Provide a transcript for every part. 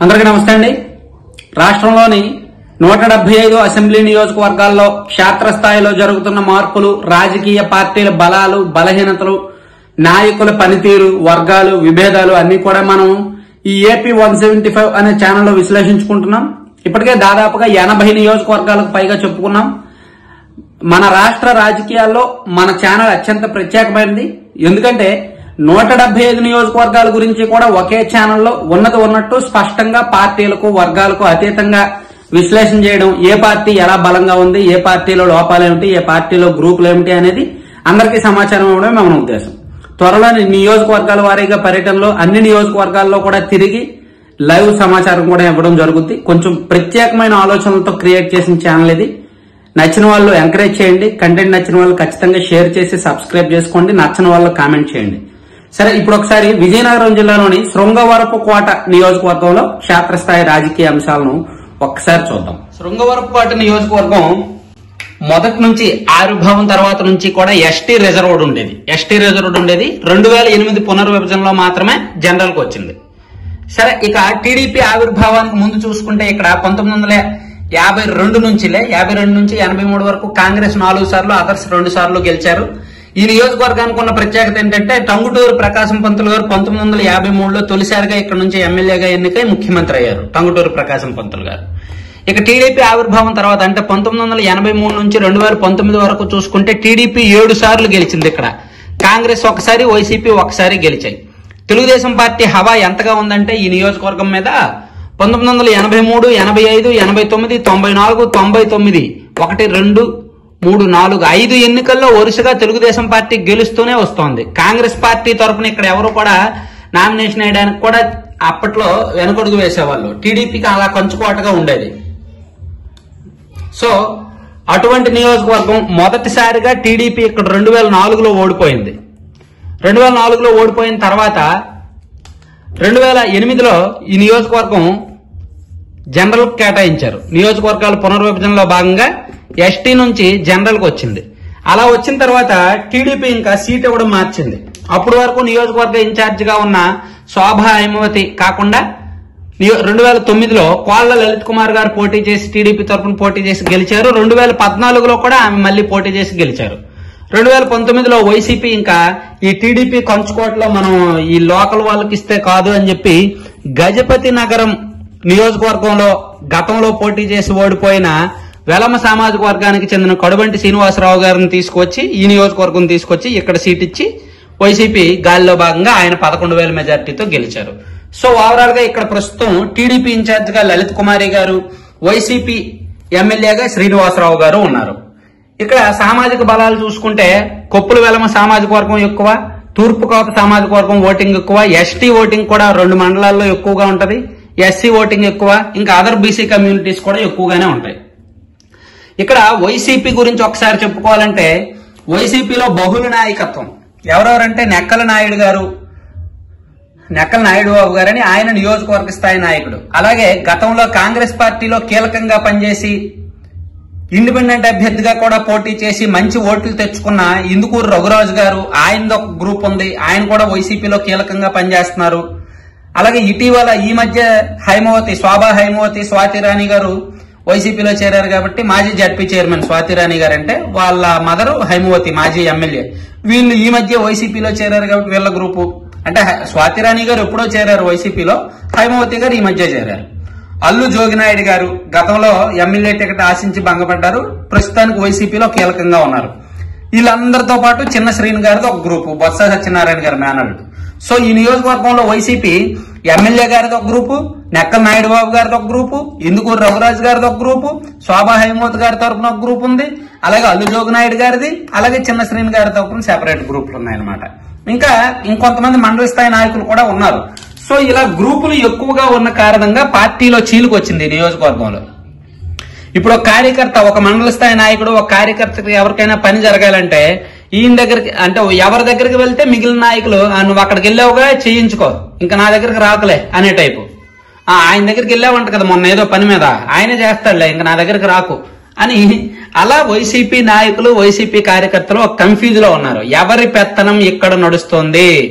అందరికీ నమస్తే అండి రాష్ట్రంలోని నూట డెబ్బై ఐదు అసెంబ్లీ నియోజకవర్గాల్లో క్షేత్రస్థాయిలో జరుగుతున్న మార్పులు రాజకీయ పార్టీల బలాలు బలహీనతలు నాయకుల పనితీరు వర్గాలు విభేదాలు అన్ని కూడా మనం ఈ ఏపీ వన్ సెవెంటీ ఫైవ్ అనే ఛానల్లో విశ్లేషించుకుంటున్నాం ఇప్పటికే దాదాపుగా ఎనభై నియోజకవర్గాలకు పైగా చెప్పుకున్నాం మన రాష్ట్ర రాజకీయాల్లో మన ఛానల్ అత్యంత ప్రత్యేకమైనది ఎందుకంటే నూట డెబ్బై ఐదు నియోజకవర్గాల గురించి కూడా ఒకే ఛానల్లో ఉన్నది ఉన్నట్టు స్పష్టంగా పార్టీలకు వర్గాలకు అతీతంగా విశ్లేషణ చేయడం ఏ పార్టీ ఎలా బలంగా ఉంది ఏ పార్టీలో లోపాలు ఏమిటి ఏ పార్టీలో గ్రూపులు ఏమిటి అనేది అందరికీ సమాచారం ఇవ్వడమే మన ఉద్దేశం త్వరలోని నియోజకవర్గాల వారీగా పర్యటనలో అన్ని నియోజకవర్గాల్లో కూడా తిరిగి లైవ్ సమాచారం కూడా ఇవ్వడం జరుగుద్ది కొంచెం ప్రత్యేకమైన ఆలోచనలతో క్రియేట్ చేసిన ఛానల్ ఇది నచ్చిన వాళ్ళు ఎంకరేజ్ చేయండి కంటెంట్ నచ్చిన వాళ్ళు ఖచ్చితంగా షేర్ చేసి సబ్స్క్రైబ్ చేసుకోండి నచ్చిన వాళ్ళు కామెంట్ చేయండి సరే ఇప్పుడు ఒకసారి విజయనగరం జిల్లాలోని శృంగవరపు కోట నియోజకవర్గంలో క్షేత్రస్థాయి రాజకీయ అంశాలను ఒక్కసారి చూద్దాం శృంగవరపు కోట నియోజకవర్గం మొదటి నుంచి ఆవిర్భావం తర్వాత నుంచి కూడా ఎస్టీ రిజర్వ్డ్ ఉండేది ఎస్టీ రిజర్వ్డ్ ఉండేది రెండు వేల ఎనిమిది పునర్విభజనలో మాత్రమే జనరల్ కు వచ్చింది సరే ఇక టీడీపీ ఆవిర్భావానికి ముందు చూసుకుంటే ఇక్కడ పంతొమ్మిది వందల యాభై రెండు నుంచిలే యాభై రెండు నుంచి ఎనభై మూడు వరకు కాంగ్రెస్ నాలుగు సార్లు అదర్స్ రెండు సార్లు గెలిచారు ఈ నియోజకవర్గానికి ఉన్న ప్రత్యేకత ఏంటంటే టంగుటూరు ప్రకాశం పంతులు గారు పంతొమ్మిది వందల యాభై మూడులో తొలిసారిగా ఇక్కడ నుంచి ఎమ్మెల్యేగా ఎన్నికై ముఖ్యమంత్రి అయ్యారు టంగుటూరు ప్రకాశం పంతులు గారు ఇక టీడీపీ ఆవిర్భావం తర్వాత అంటే పంతొమ్మిది వందల ఎనభై మూడు నుంచి రెండు వేల పంతొమ్మిది వరకు చూసుకుంటే టీడీపీ ఏడు సార్లు గెలిచింది ఇక్కడ కాంగ్రెస్ ఒకసారి వైసీపీ ఒకసారి గెలిచాయి తెలుగుదేశం పార్టీ హవా ఎంతగా ఉందంటే ఈ నియోజకవర్గం మీద పంతొమ్మిది వందల ఎనభై మూడు ఎనభై ఐదు ఎనభై తొమ్మిది తొంభై నాలుగు తొంభై తొమ్మిది ఒకటి రెండు మూడు నాలుగు ఐదు ఎన్నికల్లో వరుసగా తెలుగుదేశం పార్టీ గెలుస్తూనే వస్తోంది కాంగ్రెస్ పార్టీ తరఫున ఇక్కడ ఎవరు కూడా నామినేషన్ వేయడానికి కూడా అప్పట్లో వెనకడుగు వేసేవాళ్ళు టీడీపీకి అలా కంచుకోటగా ఉండేది సో అటువంటి నియోజకవర్గం మొదటిసారిగా టీడీపీ ఇక్కడ రెండు వేల నాలుగులో ఓడిపోయింది రెండు వేల నాలుగులో ఓడిపోయిన తర్వాత రెండు వేల ఎనిమిదిలో ఈ నియోజకవర్గం జనరల్ కేటాయించారు నియోజకవర్గాల పునర్విభజనలో భాగంగా ఎస్టీ నుంచి జనరల్ కు వచ్చింది అలా వచ్చిన తర్వాత టీడీపీ ఇంకా సీట్ ఇవ్వడం మార్చింది అప్పటి వరకు నియోజకవర్గ ఇన్ఛార్జ్ గా ఉన్న శోభా హైమవతి కాకుండా రెండు వేల తొమ్మిదిలో కోళ్ల లలిత్ కుమార్ గారు పోటీ చేసి టీడీపీ తరఫున పోటీ చేసి గెలిచారు రెండు వేల పద్నాలుగులో కూడా ఆమె మళ్ళీ పోటీ చేసి గెలిచారు రెండు వేల పంతొమ్మిదిలో వైసీపీ ఇంకా ఈ టీడీపీ కంచుకోటలో మనం ఈ లోకల్ వాళ్ళకి ఇస్తే కాదు అని చెప్పి గజపతి నగరం నియోజకవర్గంలో గతంలో పోటీ చేసి ఓడిపోయిన వెలమ సామాజిక వర్గానికి చెందిన కడుబంటి శ్రీనివాసరావు గారిని తీసుకొచ్చి ఈ నియోజకవర్గం తీసుకొచ్చి ఇక్కడ సీట్ ఇచ్చి వైసీపీ గాలిలో భాగంగా ఆయన పదకొండు వేల మెజార్టీతో గెలిచారు సో ఓవరాల్ గా ఇక్కడ ప్రస్తుతం టీడీపీ ఇన్ఛార్జ్ గా లలిత్ కుమారి గారు వైసీపీ ఎమ్మెల్యేగా శ్రీనివాసరావు గారు ఉన్నారు ఇక్కడ సామాజిక బలాలు చూసుకుంటే కొప్పుల వెలమ సామాజిక వర్గం ఎక్కువ తూర్పు కోత సామాజిక వర్గం ఓటింగ్ ఎక్కువ ఎస్టీ ఓటింగ్ కూడా రెండు మండలాల్లో ఎక్కువగా ఉంటది ఎస్సీ ఓటింగ్ ఎక్కువ ఇంకా అదర్ బీసీ కమ్యూనిటీస్ కూడా ఎక్కువగానే ఉంటాయి ఇక్కడ వైసీపీ గురించి ఒకసారి చెప్పుకోవాలంటే వైసీపీలో బహుళ నాయకత్వం ఎవరెవరంటే నెక్కల నాయుడు గారు నెక్కల నాయుడు బాబు గారని ఆయన నియోజకవర్గ స్థాయి నాయకుడు అలాగే గతంలో కాంగ్రెస్ పార్టీలో కీలకంగా పనిచేసి ఇండిపెండెంట్ అభ్యర్థిగా కూడా పోటీ చేసి మంచి ఓట్లు తెచ్చుకున్న ఇందుకూరు రఘురాజు గారు ఆయనది ఒక గ్రూప్ ఉంది ఆయన కూడా వైసీపీలో కీలకంగా పనిచేస్తున్నారు అలాగే ఇటీవల ఈ మధ్య హైమవతి శోభా హైమవతి స్వాతి రాణి గారు వైసీపీలో చేరారు కాబట్టి మాజీ జడ్పీ చైర్మన్ స్వాతి రాణి గారు అంటే వాళ్ళ మదరు హైమవతి మాజీ ఎమ్మెల్యే వీళ్ళు ఈ మధ్య వైసీపీలో చేరారు కాబట్టి వీళ్ళ గ్రూపు అంటే స్వాతి రాణి గారు ఎప్పుడో చేరారు వైసీపీలో హైమవతి గారు ఈ మధ్య చేరారు అల్లు జోగినాయుడు గారు గతంలో ఎమ్మెల్యే టికెట్ ఆశించి భంగపడ్డారు ప్రస్తుతానికి వైసీపీలో కీలకంగా ఉన్నారు వీళ్ళందరితో పాటు చిన్న శ్రీని గారిది ఒక గ్రూపు బొత్స సత్యనారాయణ గారి మేనల్లుడు సో ఈ నియోజకవర్గంలో వైసీపీ ఎమ్మెల్యే గారిది ఒక గ్రూపు నెక్కల నాయుడు బాబు గారిది ఒక గ్రూపు ఇందుకూరు రఘురాజు గారిది ఒక గ్రూపు శోభా హైమోత్ గారి తరపున ఒక గ్రూప్ ఉంది అలాగే అల్లు జోగినాయుడు గారిది అలాగే చిన్న శ్రీని గారి తరపున సెపరేట్ గ్రూపులు ఉన్నాయన్నమాట ఇంకా ఇంకొంతమంది మండల స్థాయి నాయకులు కూడా ఉన్నారు సో ఇలా గ్రూపులు ఎక్కువగా ఉన్న కారణంగా పార్టీలో చీలుకు వచ్చింది ఈ నియోజకవర్గంలో ఇప్పుడు ఒక కార్యకర్త ఒక మండల స్థాయి నాయకుడు ఒక కార్యకర్తకి ఎవరికైనా పని జరగాలంటే ఈయన దగ్గరికి అంటే ఎవరి దగ్గరికి వెళ్తే మిగిలిన నాయకులు "ఆ, నువ్వు అక్కడికి వెళ్ళావుగా చేయించుకో ఇంకా నా దగ్గరికి రాకలే అనే టైపు "ఆ, ఆయన దగ్గరికి వెళ్ళావంట కదా మొన్న ఏదో పని మీద ఆయనే చేస్తాడులే ఇంకా నా దగ్గరికి రాకు అని అలా వైసీపీ నాయకులు వైసీపీ కార్యకర్తలు ఒక కన్ఫ్యూజ్ లో ఉన్నారు ఎవరి పెత్తనం ఇక్కడ నడుస్తోంది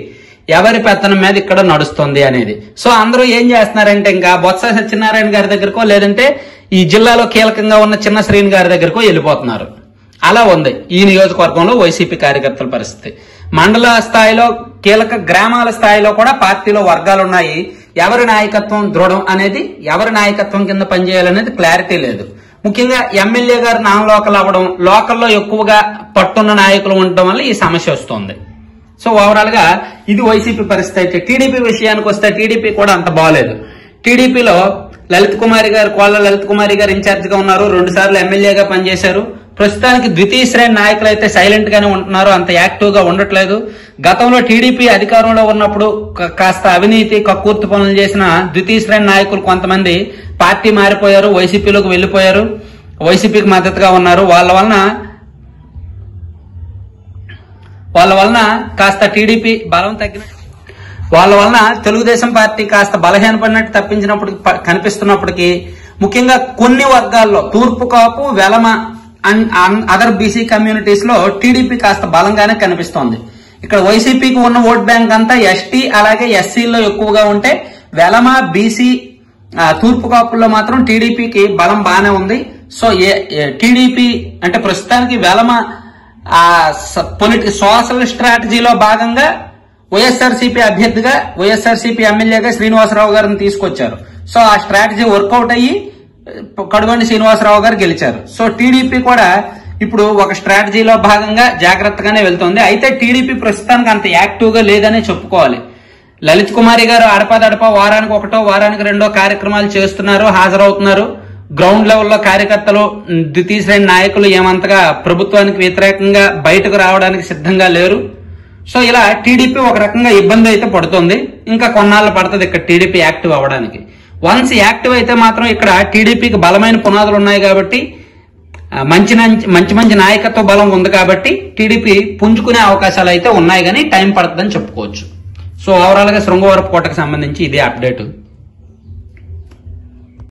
ఎవరి పెత్తనం మీద ఇక్కడ నడుస్తుంది అనేది సో అందరూ ఏం చేస్తున్నారంటే ఇంకా బొత్స సత్యనారాయణ గారి దగ్గరకో లేదంటే ఈ జిల్లాలో కీలకంగా ఉన్న చిన్న శ్రీని గారి దగ్గరకో వెళ్ళిపోతున్నారు అలా ఉంది ఈ నియోజకవర్గంలో వైసీపీ కార్యకర్తల పరిస్థితి మండల స్థాయిలో కీలక గ్రామాల స్థాయిలో కూడా పార్టీలో వర్గాలు ఉన్నాయి ఎవరి నాయకత్వం దృఢం అనేది ఎవరి నాయకత్వం కింద పనిచేయాలనేది క్లారిటీ లేదు ముఖ్యంగా ఎమ్మెల్యే గారు నాన్ లోకల్ అవ్వడం లోకల్లో ఎక్కువగా పట్టున్న నాయకులు ఉండటం వల్ల ఈ సమస్య వస్తుంది సో ఓవరాల్ గా ఇది వైసీపీ పరిస్థితి అయితే టీడీపీ విషయానికి వస్తే టీడీపీ కూడా అంత బాగలేదు టీడీపీలో లలిత్ కుమారి గారు కోళ్ళ లలిత్ కుమారి గారు ఇన్ఛార్జ్ గా ఉన్నారు రెండు సార్లు ఎమ్మెల్యేగా పనిచేశారు ప్రస్తుతానికి ద్వితీయ శ్రేణి నాయకులు అయితే సైలెంట్ గానే ఉంటున్నారు అంత యాక్టివ్ గా ఉండట్లేదు గతంలో టీడీపీ అధికారంలో ఉన్నప్పుడు క- కాస్త అవినీతి కక్కుర్తి పనులు చేసిన ద్వితీయ శ్రేణి నాయకులు కొంతమంది పార్టీ మారిపోయారు వైసీపీలోకి వెళ్లిపోయారు వైసీపీకి మద్దతుగా ఉన్నారు వాళ్ళ వలన వాళ్ళ వలన కాస్త టీడీపీ బలం తగ్గిన వాళ్ళ వలన తెలుగుదేశం పార్టీ కాస్త బలహీనపడినట్టు తప్పించినప్పుడు ప- కనిపిస్తున్నప్పటికీ ముఖ్యంగా కొన్ని వర్గాల్లో తూర్పు Kapu Velama and other BC communities లో టీడీపీ కాస్త బలంగానే కనిపిస్తోంది ఇక్కడ వైసీపీకి ఉన్న ఓట్ బ్యాంక్ అంతా ఎస్టీ అలాగే ఎస్సీలో ఎక్కువగా ఉంటే వెలమ బీసీ ఆ, తూర్పు కాపుల్లో మాత్రం టీడీపీకి బలం బాగానే ఉంది సో టీడీపీ అంటే ప్రస్తుతానికి వెలమ ఆ పొలిటి సోషల్ స్ట్రాటజీలో భాగంగా వైఎస్ఆర్సీపీ అభ్యర్థిగా వైఎస్ఆర్సీపీ ఎమ్మెల్యేగా శ్రీనివాసరావు గారిని తీసుకొచ్చారు సో ఆ స్ట్రాటజీ వర్కౌట్ అయ్యి కడుగొండి శ్రీనివాసరావు గారు గెలిచారు సో టీడీపీ కూడా ఇప్పుడు ఒక స్ట్రాటజీలో భాగంగా జాగ్రత్తగానే వెళ్తోంది అయితే టీడీపీ ప్రస్తుతానికి అంత యాక్టివ్ గా లేదనే చెప్పుకోవాలి లలిత్ కుమారి గారు అడపాదడప వారానికి ఒకటో వారానికి రెండో కార్యక్రమాలు చేస్తున్నారు హాజరవుతున్నారు గ్రౌండ్ లెవెల్లో కార్యకర్తలు ఉమ్, ద్వితీయ శ్రేణి నాయకులు ఏమంతగా ప్రభుత్వానికి వ్యతిరేకంగా బయటకు రావడానికి సిద్ధంగా లేరు సో ఇలా టీడీపీ ఒక రకంగా ఇబ్బంది అయితే పడుతుంది ఇంకా కొన్నాళ్ళు పడుతుంది ఇక్కడ టీడీపీ యాక్టివ్ అవ్వడానికి వన్స్ యాక్టివ్ అయితే మాత్రం ఇక్కడ టీడీపీకి బలమైన పునాదులు ఉన్నాయి కాబట్టి ఆ, మంచి నం- మంచి మంచి నాయకత్వ బలం ఉంది కాబట్టి టీడీపీ పుంజుకునే అవకాశాలు అయితే ఉన్నాయి కానీ టైం పడుతుందని చెప్పుకోవచ్చు సో ఓవరాల్ గా శృంగవరపు కోటకు సంబంధించి ఇదే అప్డేట్